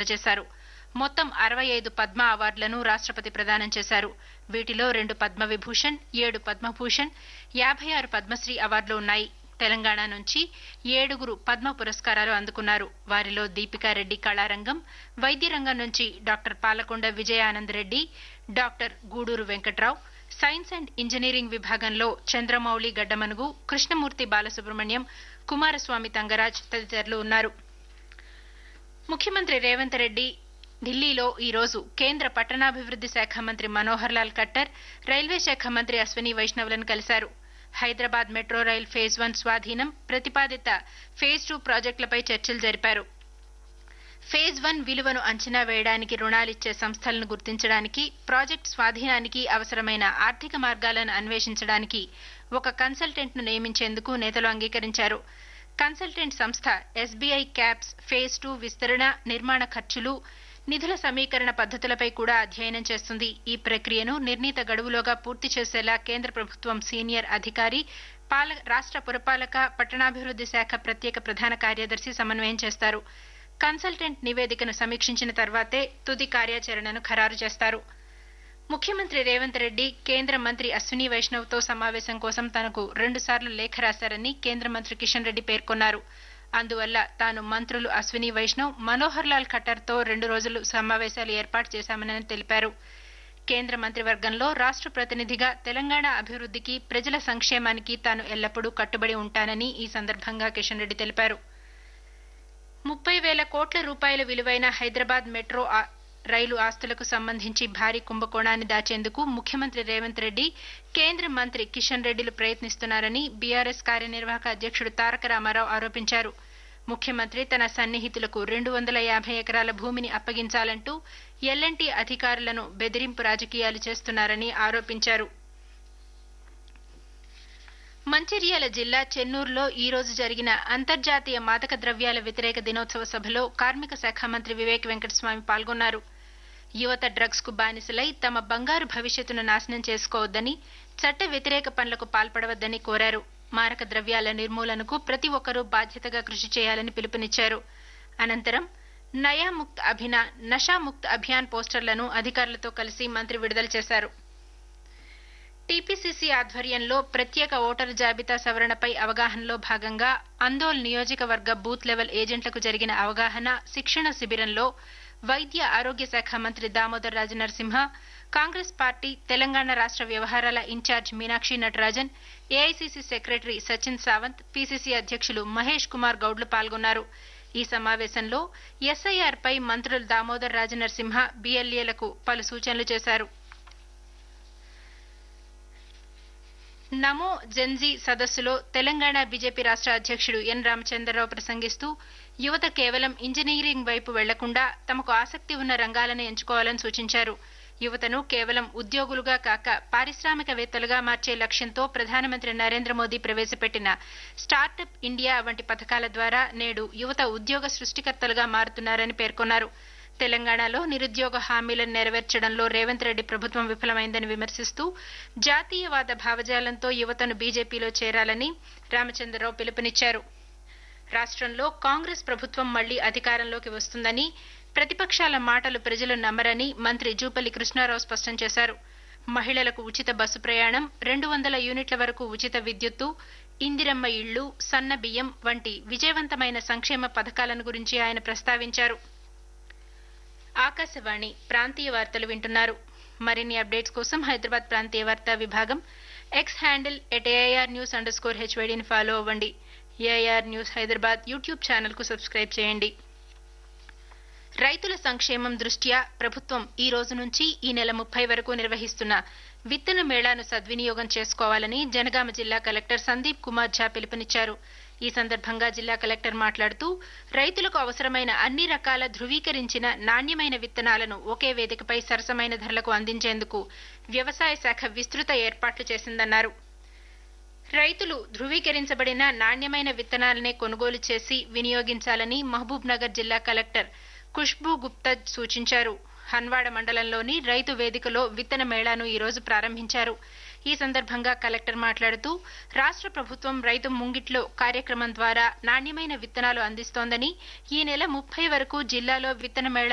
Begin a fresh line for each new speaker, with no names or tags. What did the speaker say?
అందజేశారు మొత్తం అరవై ఐదు పద్మ అవార్డులను రాష్ట్రపతి ప్రదానం చేశారు వీటిలో రెండు పద్మవిభూషణ్ ఏడు పద్మభూషణ్ యాభై ఆరు పద్మశ్రీ అవార్డులు ఉన్నాయి తెలంగాణ నుంచి ఏడుగురు పద్మ పురస్కారాలు అందుకున్నారు వారిలో దీపికారెడ్డి కళారంగం వైద్య రంగం నుంచి doctor Palakonda Vijayanand Reddy doctor Guduru Venkatrao science and engineering విభాగంలో చంద్రమౌళి గడ్డమనుగు కృష్ణమూర్తి బాలసుబ్రహ్మణ్యం కుమారస్వామి తంగరాజ్ తదితరులు ఉన్నారు ముఖ్యమంత్రి రేవంత్ రెడ్డి ఢిల్లీలో ఈ రోజు కేంద్ర పట్టణాభివృద్ది శాఖ మంత్రి మనోహర్ లాల్ ఖట్టర్ రైల్వే శాఖ మంత్రి అశ్విని వైష్ణవ్లను కలిశారు Hyderabad metro rail phase one స్వాధీనం ప్రతిపాదిత ఫేజ్ టూ ప్రాజెక్టులపై చర్చలు జరిపారు ఫేజ్ వన్ విలువను అంచనా వేయడానికి రుణాలిచ్చే సంస్థలను గుర్తించడానికి ప్రాజెక్టు స్వాధీనానికి అవసరమైన ఆర్థిక మార్గాలను అన్వేషించడానికి ఒక కన్సల్టెంట్ను నియమించేందుకు నేతలు అంగీకరించారు కన్సల్టెంట్ సంస్థ ఎస్బీఐ క్యాప్స్ ఫేజ్ టూ విస్తరణ నిర్మాణ ఖర్చులు నిధుల సమీకరణ పద్ధతులపై కూడా అధ్యయనం చేస్తుంది ఈ ప్రక్రియను నిర్ణీత గడువులోగా పూర్తి చేసేలా కేంద్ర ప్రభుత్వం సీనియర్ అధికారి పాల రాష్ట్ర పురపాలక పట్టణాభివృద్ది శాఖ ప్రత్యేక ప్రధాన కార్యదర్శి సమన్వయం చేస్తారు కన్సల్టెంట్ నివేదికను సమీక్షించిన తర్వాతే తుది కార్యాచరణను ఖరారు చేస్తారు ముఖ్యమంత్రి రేవంత్ రెడ్డి కేంద్ర మంత్రి అశ్విని వైష్ణవ్తో సమావేశం కోసం తనకు రెండుసార్లు లేఖ రాశారని కేంద్ర మంత్రి కిషన్ రెడ్డి పేర్కొన్నారు అందువల్ల తాను మంత్రులు అశ్విని వైష్ణవ్ మనోహర్ లాల్ ఖట్టర్తో రెండు రోజులు సమావేశాలు ఏర్పాటు చేశామని తెలిపారు కేంద్ర మంత్రివర్గంలో రాష్ట్ర ప్రతినిధిగా తెలంగాణ అభివృద్ధికి ప్రజల సంక్షేమానికి తాను ఎల్లప్పుడూ కట్టుబడి ఉంటానని ఈ సందర్భంగా కిషన్ రెడ్డి తెలిపారు ముప్పై వేల కోట్ల రూపాయల విలువైన హైదరాబాద్ మెట్రో రైలు ఆస్తులకు సంబంధించి భారీ కుంభకోణాన్ని దాచేందుకు ముఖ్యమంత్రి రేవంత్ రెడ్డి కేంద్ర మంత్రి కిషన్ రెడ్డిలు ప్రయత్నిస్తున్నారని బీఆర్ఎస్ కార్యనిర్వాహక అధ్యక్షుడు తారక రామారావు ఆరోపించారు ముఖ్యమంత్రి తన సన్నిహితులకు రెండు వందల యాభై ఎకరాల భూమిని అప్పగించాలంటూ ఎల్ఎన్టీ అధికారులను బెదిరింపు రాజకీయాలు చేస్తున్నారని ఆరోపించారు మంచిర్యాల జిల్లా చెన్నూరులో ఈ రోజు జరిగిన అంతర్జాతీయ మాదక ద్రవ్యాల వ్యతిరేక దినోత్సవ సభలో కార్మిక శాఖ మంత్రి వివేక్ వెంకటస్వామి పాల్గొన్నారు యువత డ్రగ్స్ కు బానిసలై తమ బంగారు భవిష్యత్తును నాశనం చేసుకోవద్దని చట్ట వ్యతిరేక పనులకు పాల్పడవద్దని కోరారు మారక ద్రవ్యాల నిర్మూలనకు ప్రతి ఒక్కరూ బాధ్యతగా కృషి చేయాలని పిలుపునిచ్చారు అనంతరం నయాముక్త్ అభినా నషాముక్త్ అభియాన్ పోస్టర్లను అధికారులతో కలిసి మంత్రి విడుదల చేశారు టీపీసీసీ ఆధ్వర్యంలో ప్రత్యేక ఓటరు జాబితా సవరణపై అవగాహనలో భాగంగా అందోల్ నియోజకవర్గ బూత్ లెవెల్ ఏజెంట్లకు జరిగిన అవగాహన శిక్షణ శిబిరంలో వైద్య ఆరోగ్య శాఖ మంత్రి దామోదర్ రాజ నరసింహ కాంగ్రెస్ పార్టీ తెలంగాణ రాష్ట్ర వ్యవహారాల incharge Meenakshi Natarajan AICC secretary Sachin Sawant PCC అధ్యక్షులు మహేష్ కుమార్ గౌడ్లు పాల్గొన్నారు ఈ సమావేశంలో ఎస్ఐఆర్ పై మంత్రులు దామోదర్ రాజ నరసింహ బీఎల్ఏలకు పలు సూచనలు చేశారు నమో జెన్జీ సదస్సులో తెలంగాణ బీజేపీ రాష్ట్ర అధ్యక్షుడు ఎన్ రామచంద్రరావు ప్రసంగిస్తూ యువత కేవలం ఇంజనీరింగ్ వైపు వెళ్లకుండా తమకు ఆసక్తి ఉన్న రంగాలను ఎంచుకోవాలని సూచించారు యువతను కేవలం ఉద్యోగులుగా కాక పారిశ్రామికవేత్తలుగా మార్చే లక్ష్యంతో ప్రధానమంత్రి నరేంద్ర మోదీ ప్రవేశపెట్టిన స్టార్టప్ ఇండియా వంటి పథకాల ద్వారా నేడు యువత ఉద్యోగ సృష్టికర్తలుగా మారుతున్నారని పేర్కొన్నారు తెలంగాణలో నిరుద్యోగ హామీలను నెరవేర్చడంలో రేవంత్ రెడ్డి ప్రభుత్వం విఫలమైందని విమర్శిస్తూ జాతీయవాద భావజాలంతో యువతను బీజేపీలో చేరాలని రామచంద్రరావు పిలుపునిచ్చారు రాష్ట్రంలో కాంగ్రెస్ ప్రభుత్వం మళ్లీ అధికారంలోకి వస్తుందని ప్రతిపక్షాల మాటలు ప్రజలు నమ్మరని మంత్రి జూపల్లి కృష్ణారావు స్పష్టం చేశారు మహిళలకు ఉచిత బస్సు ప్రయాణం రెండు వందల యూనిట్ల వరకు ఉచిత విద్యుత్తు ఇందిరమ్మ ఇళ్లు సన్న బియ్యం వంటి విజయవంతమైన సంక్షేమ పథకాలను గురించి ఆయన ప్రస్తావించారు ఆకాశవాణి ప్రాంతీయ వార్తలు వింటున్నారు మరిన్ని అప్డేట్స్ కోసం హైదరాబాద్ ప్రాంతీయ వార్తా విభాగం X handle at AIR news underscore హెచ్వైడీని ఫాలో అవ్వండి AIR news Hyderabad YouTube channel కు సబ్స్క్రైబ్ చేయండి రైతుల సంక్షేమం దృష్ట్యా ప్రభుత్వం ఈ రోజు నుంచి ఈ నెల ముప్పై వరకు నిర్వహిస్తున్న విత్తన మేళాను సద్వినియోగం చేసుకోవాలని జనగామ జిల్లా కలెక్టర్ సందీప్ కుమార్ ఝా పిలుపునిచ్చారు ఈ సందర్భంగా జిల్లా కలెక్టర్ మాట్లాడుతూ రైతులకు అవసరమైన అన్ని రకాల ధృవీకరించిన నాణ్యమైన విత్తనాలను ఒకే వేదికపై సరసమైన ధరలకు అందించేందుకు వ్యవసాయ శాఖ విస్తృత ఏర్పాట్లు చేసిందన్నారు రైతులు ధృవీకరించబడిన నాణ్యమైన విత్తనాలనే కొనుగోలు చేసి వినియోగించాలని మహబూబ్ నగర్ జిల్లా కలెక్టర్ ఖుష్బూ గుప్తా సూచించారు హన్వాడ మండలంలోని రైతు వేదికలో విత్తన మేళాను ఈ రోజు ప్రారంభించారు ఈ సందర్భంగా కలెక్టర్ మాట్లాడుతూ రాష్ట్ర ప్రభుత్వం రైతు ముంగిట్లో కార్యక్రమం ద్వారా నాణ్యమైన విత్తనాలు అందిస్తోందని ఈ నెల ముప్పై వరకు జిల్లాలో విత్తన మేళా